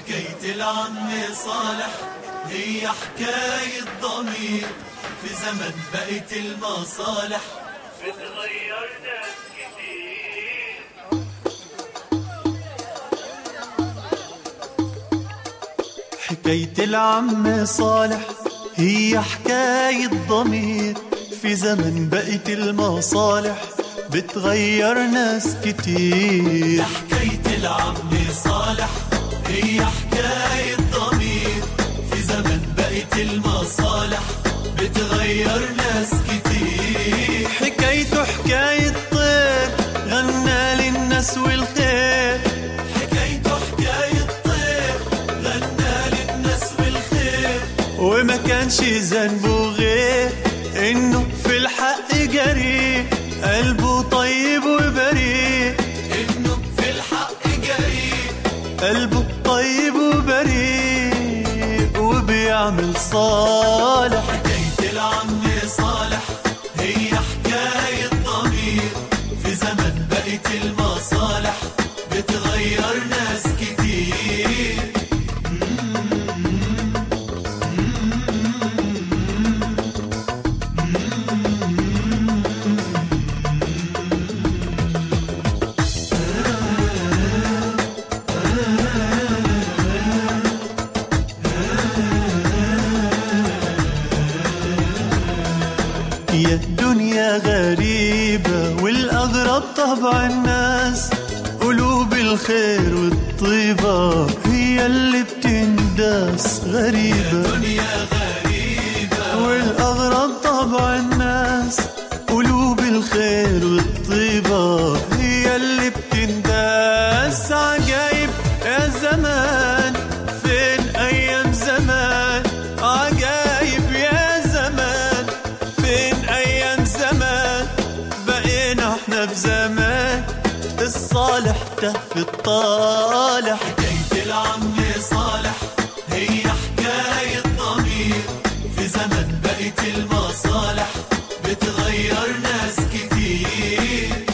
حكاية العم صالح هي حكاية ضمير في زمن بقت المصالح بتغير ناس كتير حكاية العم صالح هي حكاية ضمير في زمن بقت المصالح بتغير ناس كتير حكاية العم صالح هي حكاية ضمير في زمن بقت المصالح بتغير ناس كتير حكايته حكاية طير غنى للناس والخير حكايته حكاية طير غنى للناس والخير وما كانش ذنبه غير انه في الحق جريء قلبه طيب وبريء انه في الحق جريء قلبه طيب وبريء وبيعمل صالح حكاية العم صالح هي حكاية ضمير في زمن بقت المصالح بتغير ناس كتير يا الدنيا غريبة والأغرب طبع الناس قلوب الخير والطيبة هي اللي بتنداس غريبة الدنيا غريبة والأغرب طبع الناس قلوب الخير والطيبة هي اللي بتنداس عجايب يا زمان فين أيام زمان عجايب يا زمان فين أيام زمان بقينا احنا بزمان الصالح ده في الطالح حكاية العم صالح هي حكاية ضمير في زمن بقت المصالح بتغير ناس كتير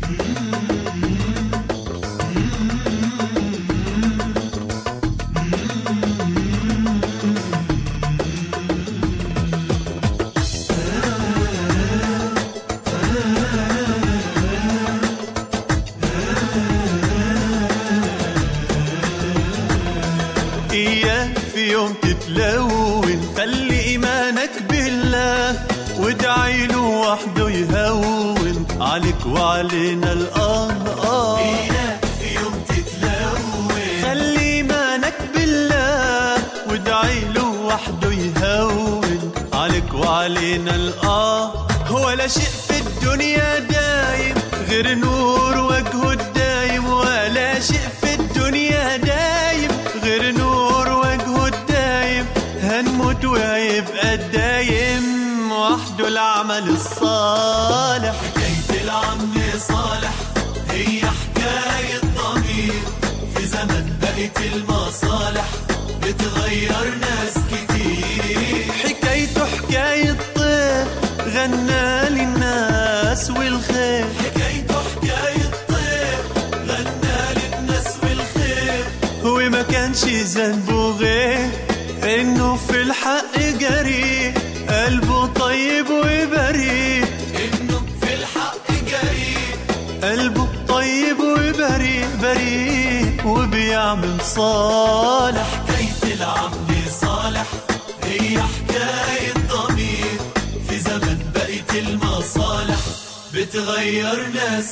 إياك في يوم تتلون خلي إيمانك بالله وادعي له وحده يهون عليك وعلينا الآه آه إياك في يوم تتلون خلي إيمانك بالله وادعي له وحده يهون عليك وعلينا الآه ولا شيء في الدنيا دايم غير نور وجهه الدايم ولا شيء في الدنيا دايم غير نور وجهه الدايم هنموت وهيبقى الدايم وحده العمل الصالح حكاية العم صالح هي حكاية ضمير في زمن بقت المصالح بتغير ناس كتير حكايته حكاية طير غنى للناس والخير حكايته حكاية طير غنى للناس والخير وما كانش ذنبه غير انه في الحق جريء قلبه طيب وبريء انه في الحق جريء قلبه طيب وبريء بريء وبيعمل صالح حكاية العم صالح هي حكاية ضمير في زمن بقت المصالح بتغير ناس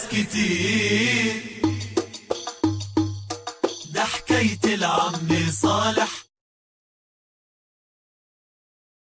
كتير ده حكاية العم صالح